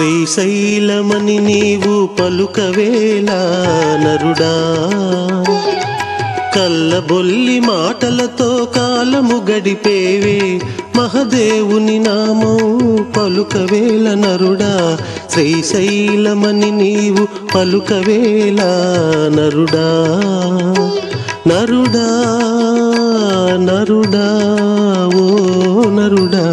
శ్రీశైలమని నీవు పలుకవేలా నరుడా కల్లబొల్లి మాటలతో కాలము గడిపేవే మహదేవుని నామం పలుకవేల నరుడా శ్రీశైలమని నీవు పలుకవేల నరుడా నరుడా నరుడా ఓ నరుడా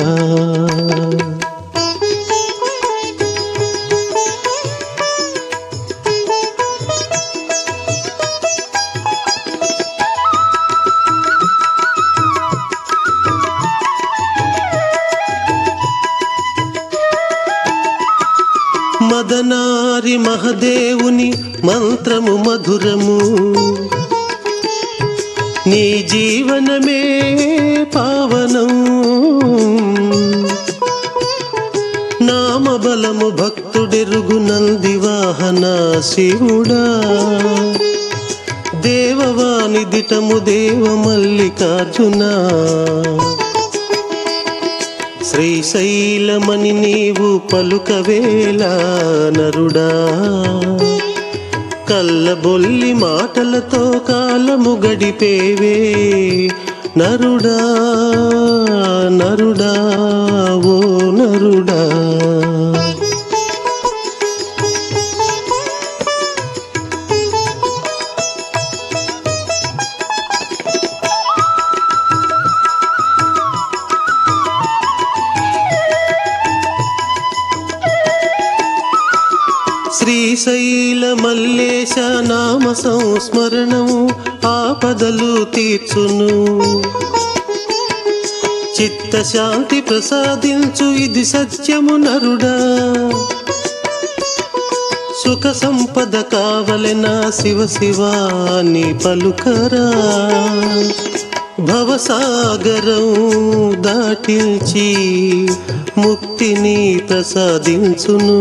మదనారి మహదేవుని మంత్రము మధురము నీ జీవనమే పావనం నామబలము భక్తుడెరుగు నంది వాహన శివుడా దేవవాణి దిటము దేవ మల్లికార్జునా శ్రీశైలమని నీవు పలుకవేల నరుడా కల్లబొల్లి మాటలతో కాలము గడిపేవే నరుడా నరుడా ఓ నరుడా శ్రీశైల మల్లేశ నామ సంస్మరణము ఆపదలు తీర్చును చిత్తశాంతి ప్రసాదించు ఇది సత్యము నరుడా సుఖ సంపద కావలెనా శివ శివాని పలుకరా భవసాగరం దాటించి ముక్తిని ప్రసాదించును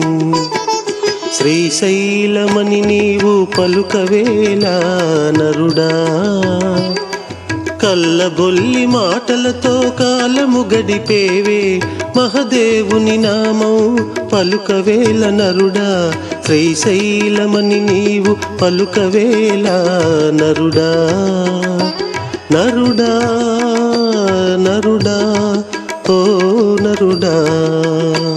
శ్రీశైలమని నీవు పలుకవేల నరుడా కల్లబొల్లి మాటలతో కాలము గడిపేవే మహదేవుని నామం పలుకవేల నరుడా శ్రీశైలమని నీవు పలుకవేల నరుడా నరుడా నరుడా ఓ నరుడా